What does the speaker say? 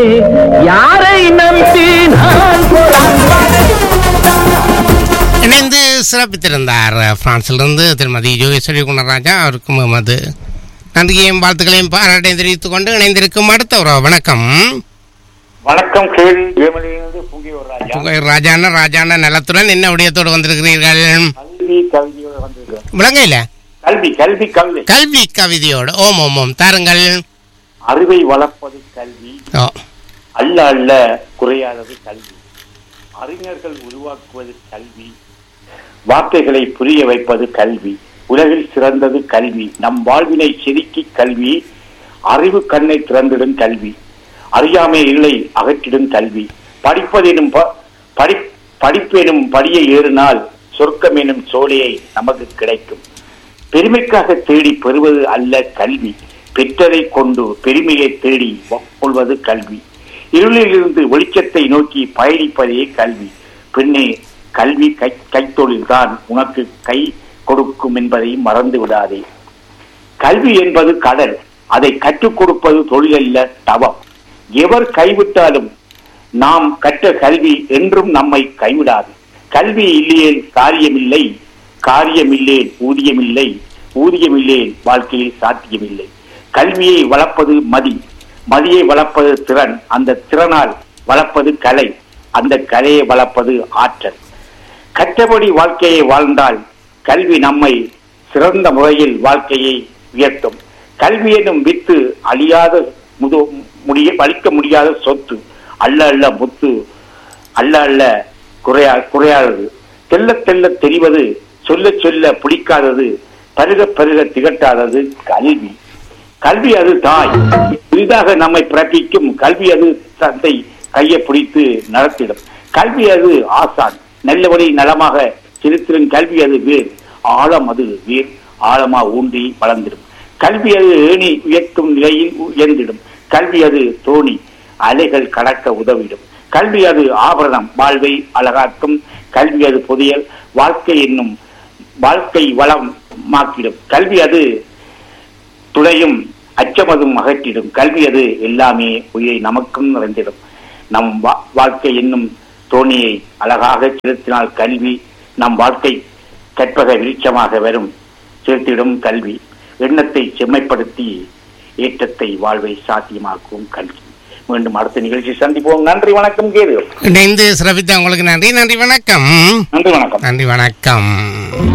யாரை நம்பி நான் இணைந்து சிறப்பித்திருந்தார் பிரான்சிலிருந்து திருமதி யோகேஸ்வரி குணராஜா அவருக்கும் எமது நன்றியையும் வாழ்த்துக்களையும் பாராட்டையும் தெரிவித்துக் கொண்டு இணைந்திருக்கும் அடுத்த ஒரு வணக்கம் வணக்கம் கேள்வி வேமலியிலிருந்து புங்கியூர் ராஜா உங்கள் ராஜான ராஜான நலத்துடன் என்ன விடயத்தோடு வந்திருக்கிறீர்கள் கல்வி கவிதையோட வந்திருக்கிறேன் விளங்கையில கல்வி கல்வி கல்வி கல்வி கவிதையோடு ஓம் ஓம் ஓம் தாருங்கள் அறிவை வளர்ப்பது கல்வி ஓ அல்ல அல்ல குறையாதது கல்வி அறிஞர்கள் உருவாக்குவது கல்வி வார்த்தைகளை புரிய வைப்பது கல்வி உலகில் சிறந்தது கல்வி நம் வாழ்வினை செதுக்கி கல்வி அறிவு கண்ணை திறந்திடும் கல்வி அறியாமை இல்லை அகற்றிடும் கல்வி படிப்பதெனும் ப- படி படிப்பெனும் படியை ஏறினால் சொர்க்கம் எனும் சோலையை நமக்கு கிடைக்கும் பெருமைக்காக தேடி பெறுவது அல்ல கல்வி பெற்றதை கொண்டு பெருமையை தேடி கொள்வது கல்வி இருளிலிருந்து வெளிச்சத்தை நோக்கி பயணிப்பதே கல்வி பெண்ணே கல்வி கை கைத்தொழில்தான் உனக்கு கை கொடுக்கும் என்பதை மறந்து விடாதே கல்வி என்பது கடல் அதை கற்றுக் கொடுப்பது தொழில் அல்ல தவம் எவர் கைவிட்டாலும் நாம் கற்ற கல்வி என்றும் நம்மை கைவிடாது கல்வி இல்லையேல் காரியமில்லை காரியமில்லேன் ஊதியமில்லை ஊதியமில்லேன் வாழ்க்கையில் சாத்தியமில்லை கல்வியை வளர்ப்பது மதி மதியை வளர்ப்பது திறன் அந்த திறனால் வளர்ப்பது கலை அந்த கலையை வளர்ப்பது ஆற்றல் கற்றபடி வாழ்க்கையை வாழ்ந்தால் கல்வி நம்மை சிறந்த முறையில் வாழ்க்கையை உயர்த்தும் கல்வி எனும் வித்து அழியாத முது முடிய அழிக்க முடியாத சொத்து அல்ல அல்ல முத்து அல்ல அல்ல குறையா குறையாதது தெல்ல தெல்ல தெரிவது சொல்ல சொல்ல பிடிக்காதது பருக பருக திகட்டாதது கல்வி கல்வி அது தாய் புதிதாக நம்மை பிறப்பிக்கும் கல்வி அது தந்தை கையை பிடித்து நடத்திடும் கல்வி அது ஆசான் நல்லபடி நலமாக செலுத்திடும் கல்வி அது வேர் ஆழம் அது வேர் ஆழமா ஊன்றி வளர்ந்திடும் கல்வி அது ஏணி உயர்த்தும் நிலையில் உயர்ந்திடும் கல்வி அது தோணி அலைகள் கடக்க உதவிடும் கல்வி அது ஆபரணம் வாழ்வை அழகாக்கும் கல்வி அது புதியல் வாழ்க்கை என்னும் வாழ்க்கை வளமாக்கிடும் கல்வி அது துளையும் அச்சமதும் அகற்றிடும் கல்வி அது எல்லாமே உயிரை நமக்கும் நிறைந்திடும் நம் வா- வாழ்க்கை என்னும் தோணியை அழகாக செலுத்தினால் கல்வி நம் வாழ்க்கை கற்பக விருட்சமாக வரும் செலுத்திடும் கல்வி எண்ணத்தை செம்மைப்படுத்தி ஏற்றத்தை வாழ்வை சாத்தியமாக்கும் கல்வி மீண்டும் அடுத்த நிகழ்ச்சி சந்திப்போம் நன்றி வணக்கம் கேது இணைந்து சிறப்பித்த உங்களுக்கு நன்றி நன்றி வணக்கம் நன்றி வணக்கம் நன்றி வணக்கம்